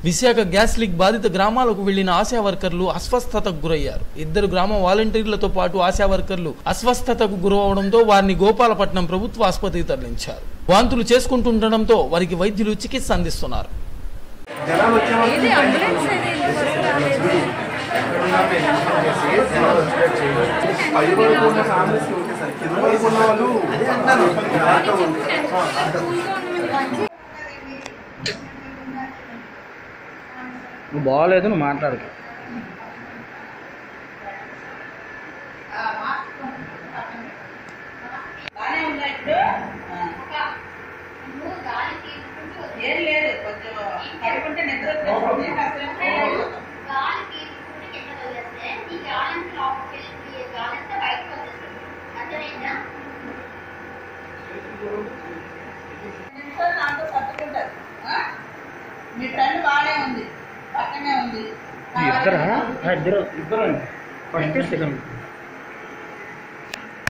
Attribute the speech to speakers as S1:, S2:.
S1: Visakha gas leak బాధిత గ్రామాలకు వెళ్లిన ఆశా వర్కర్లు అస్వస్థతకు గురయ్యారు ఇద్దరు గ్రామ వాలంటీర్లతో పాటు ఆశా వర్కర్లు అస్వస్థతకు గురవడంతో వారిని గోపాలపట్నం ప్రభుత్వ ఆసుపత్రికి తరలించారు వాంతులు చేసుకుంటుండటంతో వారికి వైద్యులు చికిత్స అందిస్తున్నారు
S2: జనాలు వచ్చే వరకు
S3: ఇది అంబులెన్స్ అనేది బస్సు రాలేదు
S2: ఎక్కడున్నా ఇన్ఫార్మ్ చేసి జనాలు వచ్చేటట్టు చేయాలి పై వరకు ఉన్న ఫ్యామిలీస్కి ఓకే సార్ కింద వరకు ఉన్న వాళ్ళు దాంట్లో ఉంది
S4: నువ్వు బాగోలేదు నువ్వు మాట్లాడకు
S5: ఏం లేదు కొంచెం పడుకుంటే నిద్ర వచ్చేస్తుంది కాసేపు
S6: గాలి తీసుకుంటే కింద వదిలేస్తే ఈ గాలంతా లోపలికి వెళ్ళి ఈ గాలంతా బయటకు వచ్చేస్తుంది అర్థమైందా
S5: నిమిషాలు నాతో పట్టుకుంటారు ఆ? మీ ఫ్రెండ్ బాగానే ఉంది పక్కనే ఉంది
S4: ఇద్దరా ఇద్దరు ఇద్దరు ఫస్ట్ సెకండ్